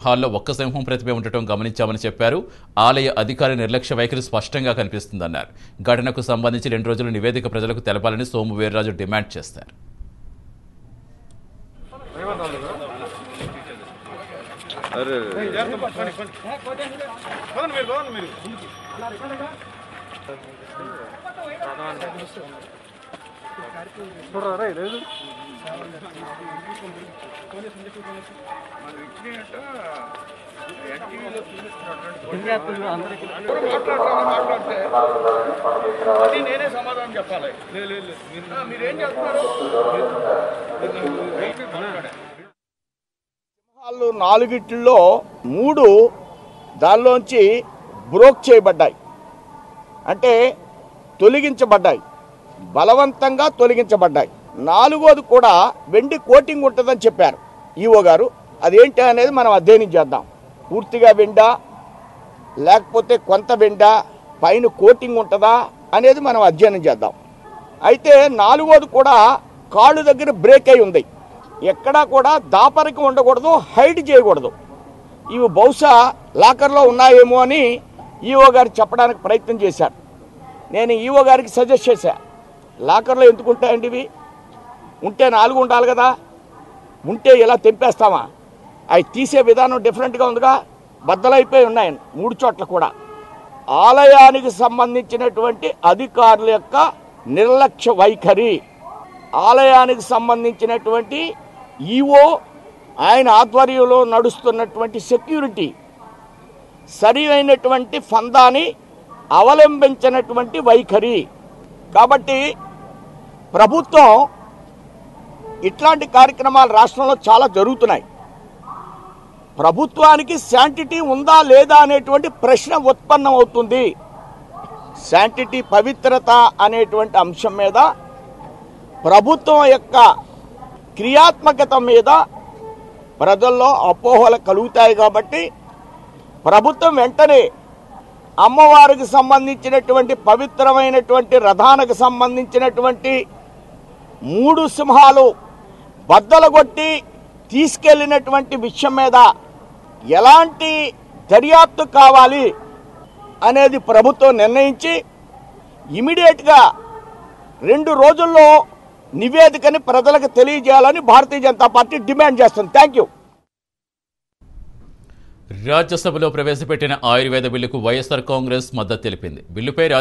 హాల్లో ఒక్క సింహం ప్రతిభ ఉండటం గమనించామని చెప్పారు ఆలయ అధికారి నిర్లక్ష్య వైఖరి స్పష్టంగా కనిపిస్తుందన్నారు ఘటనకు సంబంధించి రెండు రోజులు నివేదిక ప్రజలకు తెలపాలని సోము వీర్రాజు డిమాండ్ చేశారు అది నేనే సమాధానం చెప్పాలి లేదు లేదు లేదు. మీరు- ఆ, మీరేం చేస్తున్నారు సింహాలు నాలుగిట్లో మూడు దానిలోంచి బ్రోక్ చేయబడ్డాయి అంటే తొలగించబడ్డాయి బలవంతంగా తొలగించబడ్డాయి నాలుగోది కూడా వెండి కోటింగ్ ఉంటుందని చెప్పారు ఈఓ గారు అదేంటి అనేది మనం అధ్యయనం చేద్దాం పూర్తిగా వెండా లేకపోతే కొంత వెండ పైన కోటింగ్ ఉంటుందా అనేది మనం అధ్యయనం చేద్దాం అయితే నాలుగోది కూడా కాళ్ళు దగ్గర బ్రేక్ అయి ఉంది ఎక్కడా కూడా దాపరికం ఉండకూడదు హైడ్ చేయకూడదు ఇవి బహుశా లాకర్లో ఉన్నాయేమో అని ఈఓ గారు చెప్పడానికి ప్రయత్నం చేశారు నేను ఈఓ గారికి సజెస్ట్ చేశా లాకర్లో ఎందుకు ఉంటాయండి ఇవి ఉంటే నాలుగు ఉండాలి కదా ఉంటే ఇలా తెంపేస్తామా అవి తీసే విధానం డిఫరెంట్గా ఉందిగా బద్దలైపోయి ఉన్నాయి మూడు చోట్ల కూడా ఆలయానికి సంబంధించినటువంటి అధికారుల యొక్క నిర్లక్ష్య వైఖరి ఆలయానికి సంబంధించినటువంటి ఈఓ ఆయన ఆధ్వర్యంలో నడుస్తున్నటువంటి సెక్యూరిటీ సరి అయినటువంటి ఫందాని అవలంబించినటువంటి వైఖరి కాబట్టి ప్రభుత్వం ఇట్లాంటి కార్యక్రమాలు రాష్ట్రంలో చాలా జరుగుతున్నాయి ప్రభుత్వానికి శాంటిటీ ఉందా లేదా అనేటువంటి ప్రశ్న ఉత్పన్నం అవుతుంది శాంటిటీ పవిత్రత అనేటువంటి అంశం మీద ప్రభుత్వం యొక్క క్రియాత్మకత మీద ప్రజల్లో అపోహలు కలుగుతాయి కాబట్టి ప్రభుత్వం వెంటనే అమ్మవారికి సంబంధించినటువంటి పవిత్రమైనటువంటి రథానికి సంబంధించినటువంటి మూడు సింహాలు బద్దలగొట్టి తీసుకెళ్లినటువంటి విషయం మీద ఎలాంటి దర్యాప్తు కావాలి అనేది ప్రభుత్వం నిర్ణయించి ఇమీడియట్గా రెండు రోజుల్లో నివేదికని ప్రజలకు తెలియజేయాలని భారతీయ జనతా పార్టీ డిమాండ్ చేస్తుంది థ్యాంక్ యూ రాజ్యసభలో ప్రవేశపెట్టిన ఆయుర్వేద బిల్లుకు వైఎస్ఆర్ కాంగ్రెస్ మద్దతు తెలిపింది బిల్లుపై